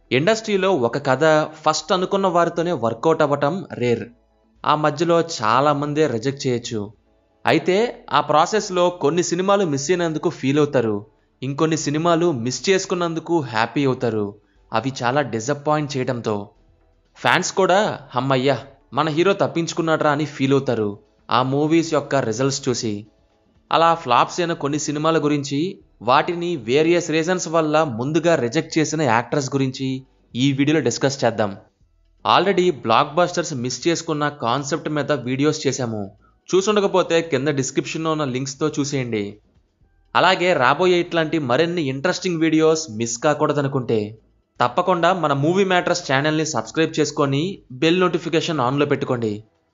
ఇండస్ట్రీలో ఒక కథ ఫస్ట్ అనుకున్న వారితోనే వర్కౌట్ అవ్వటం రేర్ ఆ మధ్యలో చాలా మందే రిజెక్ట్ చేయొచ్చు అయితే ఆ ప్రాసెస్లో కొన్ని సినిమాలు మిస్ అయినందుకు ఫీల్ అవుతారు ఇంకొన్ని సినిమాలు మిస్ చేసుకున్నందుకు హ్యాపీ అవుతారు అవి చాలా డిసప్పాయింట్ చేయడంతో ఫ్యాన్స్ కూడా హమ్మయ్యా మన హీరో తప్పించుకున్నాడ్రా అని ఫీల్ అవుతారు ఆ మూవీస్ యొక్క రిజల్ట్స్ చూసి అలా ఫ్లాప్స్ అయిన కొన్ని సినిమాల గురించి వాటిని వేరియస్ రీజన్స్ వల్ల ముందుగా రిజెక్ట్ చేసిన యాక్టర్స్ గురించి ఈ వీడియోలో డిస్కస్ చేద్దాం ఆల్రెడీ బ్లాక్ బస్టర్స్ మిస్ చేసుకున్న కాన్సెప్ట్ మీద వీడియోస్ చేశాము చూసుండకపోతే కింద డిస్క్రిప్షన్లో ఉన్న లింక్స్తో చూసేయండి అలాగే రాబోయే ఇట్లాంటి మరిన్ని ఇంట్రెస్టింగ్ వీడియోస్ మిస్ కాకూడదనుకుంటే తప్పకుండా మన మూవీ మ్యాటర్స్ ఛానల్ని సబ్స్క్రైబ్ చేసుకొని బెల్ నోటిఫికేషన్ ఆన్లో పెట్టుకోండి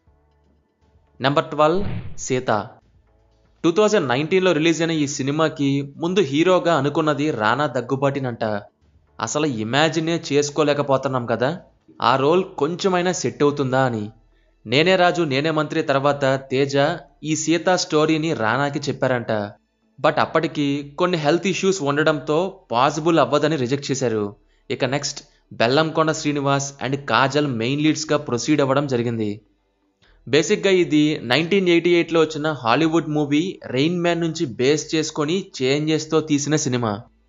number twelve Sita two thousand నైన్టీన్లో రిలీజ్ అయిన ఈ సినిమాకి ముందు హీరోగా అనుకున్నది రానా దగ్గుబాటినంట అసలు ఇమాజినే చేసుకోలేకపోతున్నాం కదా ఆ రోల్ కొంచెమైనా సెట్ అవుతుందా అని నేనే రాజు నేనే మంత్రి తర్వాత తేజ ఈ సీత స్టోరీని రానాకి చెప్పారంట బట్ అప్పటికి కొన్ని హెల్త్ ఇష్యూస్ ఉండడంతో పాసిబుల్ అవ్వదని రిజెక్ట్ చేశారు ఇక next Bellamkonda Srinivas and Kajal main లీడ్స్గా ప్రొసీడ్ అవ్వడం జరిగింది బేసిక్గా ఇది నైన్టీన్ ఎయిటీ ఎయిట్లో వచ్చిన హాలీవుడ్ మూవీ రెయిన్ మ్యాన్ నుంచి బేస్ చేసుకొని చేంజెస్తో తీసిన సినిమా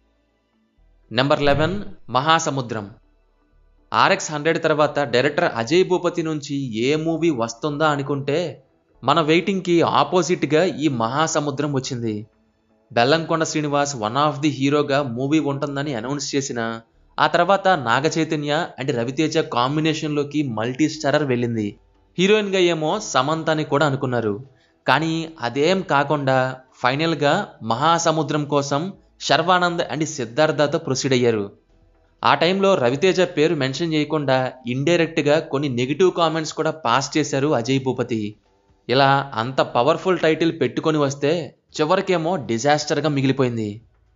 number eleven Mahasamudram RX hundred తర్వాత డైరెక్టర్ అజయ్ భూపతి నుంచి ఏ మూవీ వస్తుందా అనుకుంటే మన వెయిటింగ్కి ఆపోజిట్గా ఈ మహాసముద్రం వచ్చింది Bellamkonda Srinivas one of the హీరోగా మూవీ ఉంటుందని అనౌన్స్ చేసిన ఆ తర్వాత నాగ చైతన్య అండ్ రవితేజ కాంబినేషన్లోకి మల్టీ స్టారర్ వెళ్ళింది హీరోయిన్గా ఏమో సమంత అని కూడా అనుకున్నారు కానీ అదేం కాకుండా ఫైనల్గా మహాసముద్రం కోసం శర్వానంద్ అండ్ సిద్ధార్థతో ప్రొసీడ్ అయ్యారు ఆ టైంలో రవితేజ పేరు మెన్షన్ చేయకుండా ఇండైరెక్ట్గా కొన్ని నెగిటివ్ కామెంట్స్ కూడా పాస్ చేశారు అజయ్ భూపతి ఇలా అంత పవర్ఫుల్ టైటిల్ పెట్టుకొని వస్తే చివరికేమో డిజాస్టర్గా మిగిలిపోయింది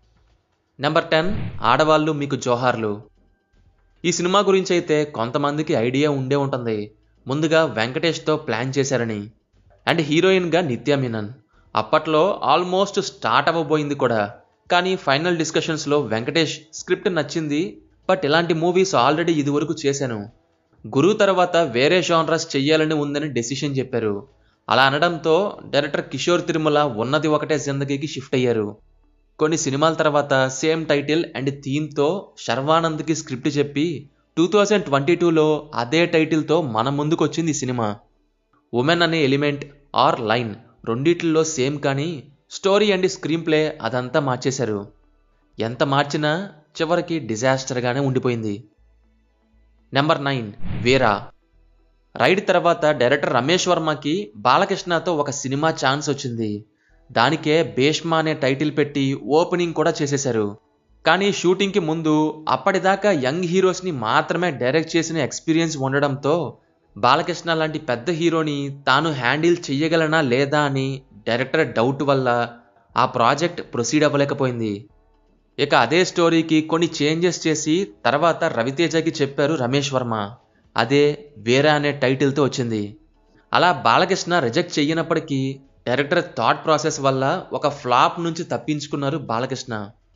నెంబర్ టెన్ ఆడవాళ్ళు మీకు జోహార్లు ఈ సినిమా గురించి అయితే కొంతమందికి ఐడియా ఉండే ఉంటుంది ముందుగా వెంకటేష్తో ప్లాన్ చేశారని అండ్ హీరోయిన్గా నిత్యా మీనన్ అప్పట్లో ఆల్మోస్ట్ స్టార్ట్ అవ్వబోయింది కూడా కానీ ఫైనల్ డిస్కషన్స్లో వెంకటేష్ స్క్రిప్ట్ నచ్చింది బట్ ఇలాంటి మూవీస్ ఆల్రెడీ ఇదివరకు చేశాను గురువు తర్వాత వేరే జానరస్ చెయ్యాలని ఉందని డెసిషన్ చెప్పారు అలా అనడంతో డైరెక్టర్ కిషోర్ తిరుమల ఉన్నది ఒకటే జిందగీకి షిఫ్ట్ అయ్యారు కొన్ని సినిమాల తర్వాత సేమ్ టైటిల్ అండ్ థీమ్తో శర్వానంద్కి స్క్రిప్ట్ చెప్పి టూ థౌజండ్ ట్వంటీ టూలో అదే టైటిల్తో మన ముందుకు వచ్చింది ఈ సినిమా ఉమెన్ అనే ఎలిమెంట్ ఆర్ లైన్ రెండిట్లో సేమ్ కానీ స్టోరీ అండ్ స్క్రీన్ ప్లే అదంతా మార్చేశారు ఎంత మార్చినా చివరికి డిజాస్టర్గానే ఉండిపోయింది నెంబర్ నైన్ వీరా రైడ్ తర్వాత డైరెక్టర్ రమేష్ వర్మకి బాలకృష్ణతో ఒక సినిమా ఛాన్స్ వచ్చింది దానికే భీష్మ అనే టైటిల్ పెట్టి ఓపెనింగ్ కూడా చేసేశారు కానీ షూటింగ్కి ముందు అప్పటిదాకా యంగ్ హీరోస్ని మాత్రమే డైరెక్ట్ చేసిన ఎక్స్పీరియన్స్ ఉండడంతో బాలకృష్ణ లాంటి పెద్ద హీరోని తాను హ్యాండిల్ చెయ్యగలనా లేదా అని డైరెక్టర్ డౌట్ వల్ల ఆ ప్రాజెక్ట్ ప్రొసీడ్ అవ్వలేకపోయింది ఇక అదే స్టోరీకి కొన్ని చేంజెస్ చేసి తర్వాత రవితేజకి చెప్పారు రమేష్ వర్మ అదే వేరే అనే టైటిల్తో వచ్చింది అలా బాలకృష్ణ రిజెక్ట్ చెయ్యనప్పటికీ డైరెక్టర్ థాట్ ప్రాసెస్ వల్ల ఒక ఫ్లాప్ నుంచి తప్పించుకున్నారు Balakrishna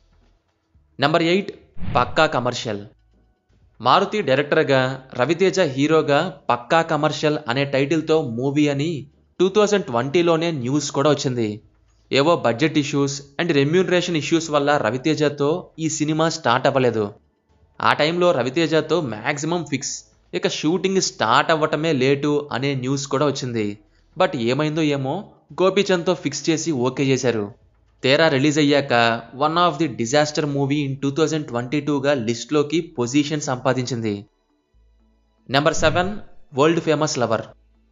number eight Pakka commercial Maruthi డైరెక్టర్గా రవితేజ హీరోగా పక్కా కమర్షియల్ అనే టైటిల్తో మూవీ అని టూ థౌజండ్ ట్వంటీలోనే న్యూస్ కూడా వచ్చింది ఏవో budget issues and remuneration issues వల్ల రవితేజతో ఈ సినిమా స్టార్ట్ అవ్వలేదు ఆ టైంలో రవితేజతో మ్యాక్సిమం ఫిక్స్ ఇక షూటింగ్ స్టార్ట్ అవ్వటమే లేటు అనే న్యూస్ కూడా వచ్చింది బట్ ఏమైందో ఏమో గోపీచంద్తో ఫిక్స్ చేసి ఓకే చేశారు తేరా రిలీజ్ అయ్యాక one of the disaster movie in two thousand twenty టూగా లిస్ట్లోకి పొజిషన్ సంపాదించింది number seven world famous lover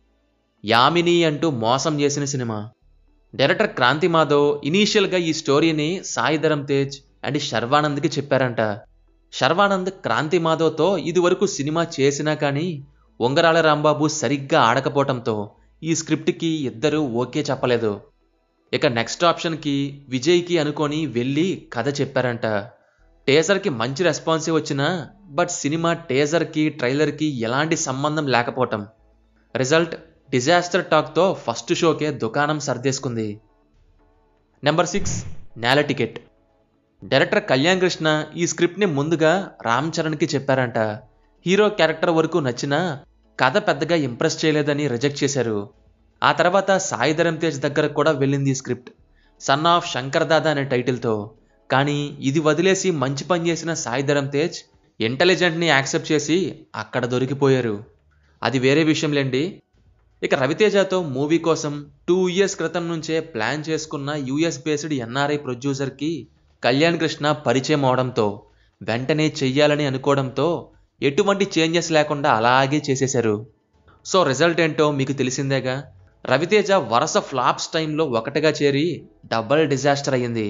Yamini అంటూ మోసం చేసిన సినిమా డైరెక్టర్ క్రాంతి మాధవ్ ఇనీషియల్గా ఈ స్టోరీని సాయిధరం తేజ్ అండ్ శర్వానంద్కి చెప్పారంట శర్వానంద్ క్రాంతి మాధవ్తో ఇదివరకు సినిమా చేసినా కానీ ఉంగరాల రాంబాబు సరిగ్గా ఆడకపోవటంతో ఈ స్క్రిప్ట్కి ఇద్దరు ఓకే చెప్పలేదు ఇక నెక్స్ట్ ఆప్షన్కి విజయ్కి అనుకొని వెళ్ళి కథ చెప్పారంట టేజర్కి మంచి రెస్పాన్సే వచ్చినా బట్ సినిమా టేజర్కి ట్రైలర్కి ఎలాంటి సంబంధం లేకపోవటం రిజల్ట్ డిజాస్టర్ టాక్తో ఫస్ట్ షోకే దుకాణం సర్దేసుకుంది number six Nela ticket director Kalyan Krishna ఈ స్క్రిప్ట్ని ముందుగా రామ్ చరణ్కి చెప్పారంట హీరో క్యారెక్టర్ వరకు నచ్చినా కథ పెద్దగా ఇంప్రెస్ చేయలేదని రిజెక్ట్ చేశారు ఆ తర్వాత సాయి ధరమ్ తేజ్ దగ్గర కూడా వెళ్ళింది ఈ script son of Shankar Dada అనే టైటిల్తో కానీ ఇది వదిలేసి మంచి పని చేసిన సాయి ధరమ్ తేజ్ ఇంటెలిజెంట్ని యాక్సెప్ట్ చేసి అక్కడ దొరికిపోయారు అది వేరే విషయంలేండి ఇక రవితేజతో మూవీ కోసం టూ ఇయర్స్ క్రితం నుంచే ప్లాన్ చేసుకున్న యూఎస్ బేస్డ్ ఎన్ఆర్ఐ ప్రొడ్యూసర్కి కళ్యాణ్ కృష్ణ పరిచయం అవడంతో వెంటనే చెయ్యాలని అనుకోవడంతో ఎటువంటి చేంజెస్ లేకుండా అలాగే చేసేశారు సో రిజల్ట్ ఏంటో మీకు తెలిసిందేగా రవితేజ వరుస ఫ్లాప్స్ టైంలో ఒకటిగా చేరి డబల్ డిజాస్టర్ అయ్యింది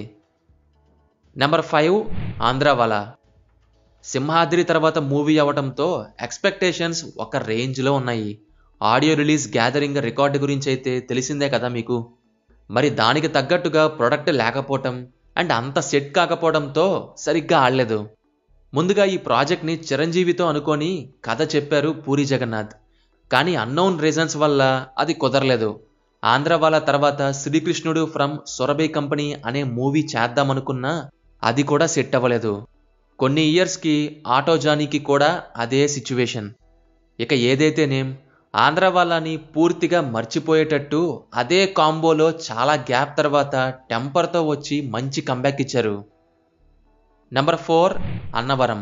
నెంబర్ ఫైవ్ ఆంధ్రావాలా సింహాద్రి తర్వాత మూవీ అవడంతో ఎక్స్పెక్టేషన్స్ ఒక రేంజ్లో ఉన్నాయి ఆడియో రిలీజ్ గ్యాదరింగ్ రికార్డు గురించి అయితే తెలిసిందే కదా మీకు మరి దానికి తగ్గట్టుగా ప్రొడక్ట్ లేకపోవటం అండ్ అంత సెట్ కాకపోవడంతో సరిగ్గా ఆడలేదు ముందుగా ఈ ప్రాజెక్ట్ని చిరంజీవితో అనుకొని కథ చెప్పారు పూరి జగన్నాథ్ కానీ అన్నోన్ రీజన్స్ వల్ల అది కుదరలేదు ఆంధ్ర వాళ్ళ తర్వాత శ్రీకృష్ణుడు ఫ్రమ్ సొరబై కంపెనీ అనే మూవీ చేద్దామనుకున్నా అది కూడా సెట్ అవ్వలేదు కొన్ని ఇయర్స్కి ఆటో జానీకి కూడా అదే సిచ్యువేషన్ ఇక ఏదైతేనేం ఆంధ్ర వాళ్ళని పూర్తిగా మర్చిపోయేటట్టు అదే కాంబోలో చాలా గ్యాప్ తర్వాత టెంపర్తో వచ్చి మంచి కంబ్యాక్ ఇచ్చారు number four Annavaram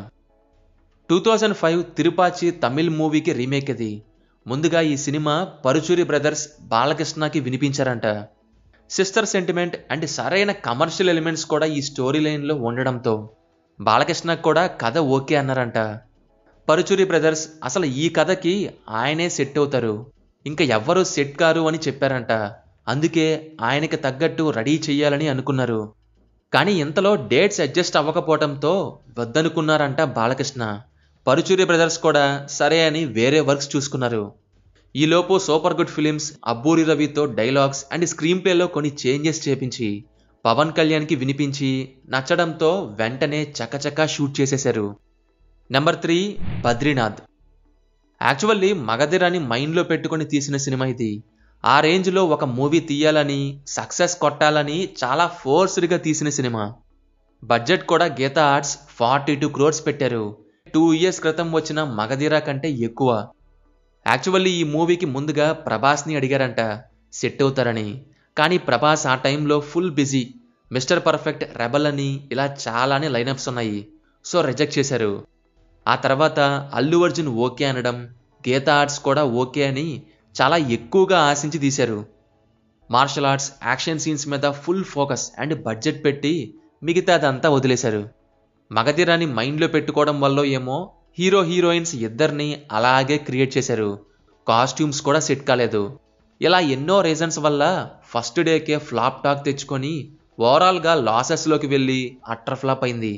two thousand five Tirupaachi Tamil మూవీకి రీమేక్ ఇది ముందుగా ఈ సినిమా పరుచూరి బ్రదర్స్ బాలకృష్ణకి వినిపించారంట సిస్టర్ సెంటిమెంట్ అండ్ సరైన కమర్షియల్ ఎలిమెంట్స్ కూడా ఈ స్టోరీ లైన్లో ఉండడంతో బాలకృష్ణకు కూడా కథ ఓకే అన్నారంట పరుచూరి బ్రదర్స్ అసలు ఈ కథకి ఆయనే సెట్ అవుతారు ఇంకా ఎవ్వరూ సెట్ కారు అని చెప్పారంట అందుకే ఆయనకి తగ్గట్టు రెడీ చెయ్యాలని అనుకున్నారు కానీ ఇంతలో డేట్స్ అడ్జస్ట్ అవ్వకపోవడంతో వద్దనుకున్నారంట బాలకృష్ణ పరుచూరి బ్రదర్స్ కూడా సరే అని వేరే వర్క్స్ చూసుకున్నారు ఈలోపు సూపర్ గుడ్ ఫిలిమ్స్ అబ్బూరి రవితో డైలాగ్స్ అండ్ స్క్రీన్ ప్లేలో కొన్ని చేంజెస్ చేపించి పవన్ కళ్యాణ్కి వినిపించి నచ్చడంతో వెంటనే చకచకా షూట్ చేసేశారు నెంబర్ త్రీ బద్రీనాథ్ యాక్చువల్లీ మగధిరాని మైండ్లో పెట్టుకొని తీసిన సినిమా ఇది ఆ రేంజ్లో ఒక మూవీ తీయాలని సక్సెస్ కొట్టాలని చాలా ఫోర్స్డ్గా తీసిన సినిమా బడ్జెట్ కూడా Geetha Arts forty two crores పెట్టారు టూ ఇయర్స్ క్రితం వచ్చిన మగధీరా కంటే ఎక్కువ యాక్చువల్లీ ఈ మూవీకి ముందుగా ప్రభాస్ని అడిగారంట సెట్ అవుతారని కానీ ప్రభాస్ ఆ టైంలో full busy Mister Perfect Rebel అని ఇలా చాలానే లైనప్స్ ఉన్నాయి సో రిజెక్ట్ చేశారు ఆ తర్వాత అల్లు అర్జున్ ఓకే అనడం గీతా ఆర్ట్స్ కూడా ఓకే అని చాలా ఎక్కువగా ఆశించి తీశారు మార్షల్ ఆర్ట్స్ యాక్షన్ సీన్స్ మీద ఫుల్ ఫోకస్ అండ్ బడ్జెట్ పెట్టి మిగతాదంతా వదిలేశారు మగధీరాని మైండ్లో పెట్టుకోవడం వల్ల ఏమో హీరో హీరోయిన్స్ ఇద్దరిని అలాగే క్రియేట్ చేశారు కాస్ట్యూమ్స్ కూడా సెట్ కాలేదు ఇలా ఎన్నో రీజన్స్ వల్ల ఫస్ట్ డేకే ఫ్లాప్ టాక్ తెచ్చుకొని ఓవరాల్గా లాసెస్లోకి వెళ్ళి అట్టర్ ఫ్లాప్ అయింది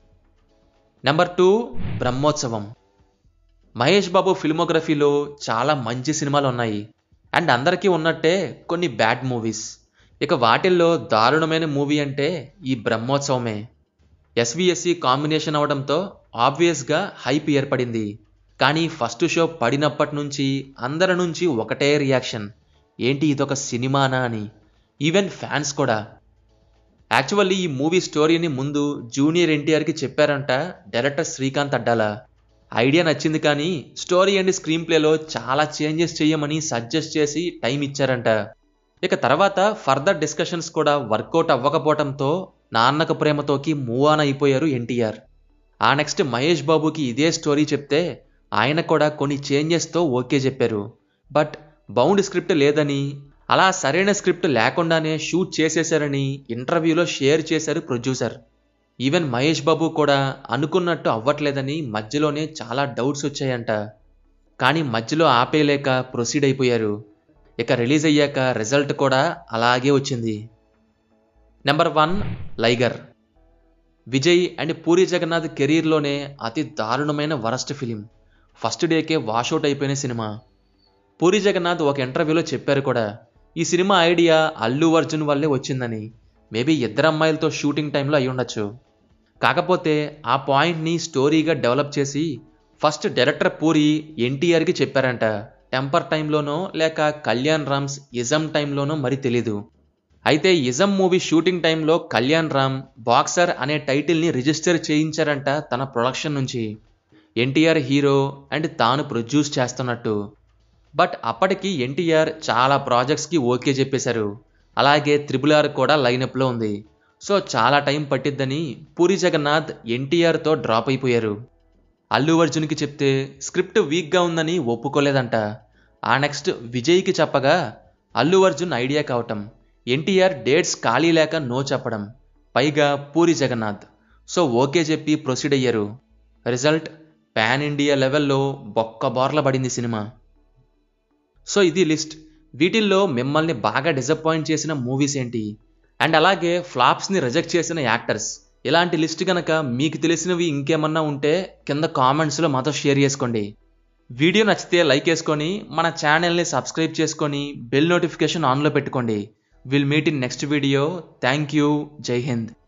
నెంబర్ టూ బ్రహ్మోత్సవం మహేష్ బాబు ఫిల్మోగ్రఫీలో చాలా మంచి సినిమాలు ఉన్నాయి అండ్ అందరికీ ఉన్నట్టే కొన్ని బ్యాడ్ మూవీస్ ఇక వాటిల్లో దారుణమైన మూవీ అంటే ఈ బ్రహ్మోత్సవమే ఎస్విఎస్సి కాంబినేషన్ అవడంతో ఆబ్వియస్గా హైప్ ఏర్పడింది కానీ ఫస్ట్ షో పడినప్పటి నుంచి అందరి నుంచి ఒకటే రియాక్షన్ ఏంటి ఇదొక సినిమానా అని ఈవెన్ ఫ్యాన్స్ కూడా యాక్చువల్లీ ఈ మూవీ స్టోరీని ముందు జూనియర్ ఎన్టీఆర్కి చెప్పారంట డైరెక్టర్ శ్రీకాంత్ అడ్డాల ఐడియా నచ్చింది కానీ స్టోరీ అండ్ స్క్రీన్ ప్లేలో చాలా చేంజెస్ చేయమని సజెస్ట్ చేసి టైం ఇచ్చారంట ఇక తర్వాత ఫర్దర్ డిస్కషన్స్ కూడా వర్కౌట్ అవ్వకపోవడంతో నాన్నకు ప్రేమతోకి మూవ్ ఆన్ అయిపోయారు ఎన్టీఆర్ ఆ నెక్స్ట్ మహేష్ బాబుకి ఇదే స్టోరీ చెప్తే ఆయన కూడా కొన్ని చేంజెస్తో ఓకే చెప్పారు బట్ బౌండ్ స్క్రిప్ట్ లేదని అలా సరైన స్క్రిప్ట్ లేకుండానే షూట్ చేసేశారని ఇంటర్వ్యూలో షేర్ చేశారు ప్రొడ్యూసర్ ఈవెన్ మహేష్ బాబు కూడా అనుకున్నట్టు అవ్వట్లేదని మధ్యలోనే చాలా డౌట్స్ వచ్చాయంట కానీ మధ్యలో ఆపేయలేక ప్రొసీడ్ అయిపోయారు ఇక రిలీజ్ అయ్యాక రిజల్ట్ కూడా అలాగే వచ్చింది number one Liger Vijay and Puri Jagannath కెరీర్లోనే అతి దారుణమైన వరస్ట్ ఫిలిం ఫస్ట్ డేకే వాషౌట్ అయిపోయిన సినిమా పూరి జగన్నాథ్ ఒక ఇంటర్వ్యూలో చెప్పారు కూడా ఈ సినిమా ఐడియా అల్లు అర్జున్ వల్లే వచ్చిందని మేబీ ఇద్దరు అమ్మాయిలతో షూటింగ్ టైంలో అయి ఉండొచ్చు కాకపోతే ఆ పాయింట్ని స్టోరీగా డెవలప్ చేసి ఫస్ట్ డైరెక్టర్ పూరి ఎన్టీఆర్కి చెప్పారంట టెంపర్ టైంలోనో లేక కళ్యాణ్ రామ్స్ ఇజం టైంలోనో మరి తెలీదు అయితే ఇజం మూవీ షూటింగ్ టైంలో కళ్యాణ్ రామ్ బాక్సర్ అనే టైటిల్ని రిజిస్టర్ చేయించారంట తన ప్రొడక్షన్ నుంచి ఎన్టీఆర్ హీరో అండ్ తాను ప్రొడ్యూస్ చేస్తున్నట్టు బట్ అప్పటికి ఎన్టీఆర్ చాలా ప్రాజెక్ట్స్కి ఓకే చెప్పేశారు అలాగే త్రిబుల్ ఆర్ కూడా లైనప్లో ఉంది సో చాలా టైం పట్టిద్దని పూరి జగన్నాథ్ ఎన్టీఆర్తో డ్రాప్ అయిపోయారు అల్లు అర్జున్కి చెప్తే స్క్రిప్ట్ వీక్గా ఉందని ఒప్పుకోలేదంట ఆ నెక్స్ట్ విజయ్కి చెప్పగా అల్లు అర్జున్ ఐడియా కావటం ఎన్టీఆర్ డేట్స్ ఖాళీ లేక నో చెప్పడం పైగా పూరి జగన్నాథ్ సో ఓకే చెప్పి ప్రొసీడ్ అయ్యారు రిజల్ట్ పాన్ ఇండియా లెవెల్లో బొక్క బోర్ల పడింది సినిమా సో ఇది లిస్ట్ వీటిల్లో మిమ్మల్ని బాగా డిసప్పాయింట్ చేసిన మూవీస్ ఏంటి అండ్ అలాగే ఫ్లాప్స్ని రిజెక్ట్ చేసిన యాక్టర్స్ ఇలాంటి లిస్ట్ కనుక మీకు తెలిసినవి ఇంకేమన్నా ఉంటే కింద కామెంట్స్లో మాతో షేర్ చేసుకోండి వీడియో నచ్చితే లైక్ వేసుకొని మన ఛానల్ని సబ్స్క్రైబ్ చేసుకొని బెల్ నోటిఫికేషన్ ఆన్లో పెట్టుకోండి will meet in next video thank you జై హింద్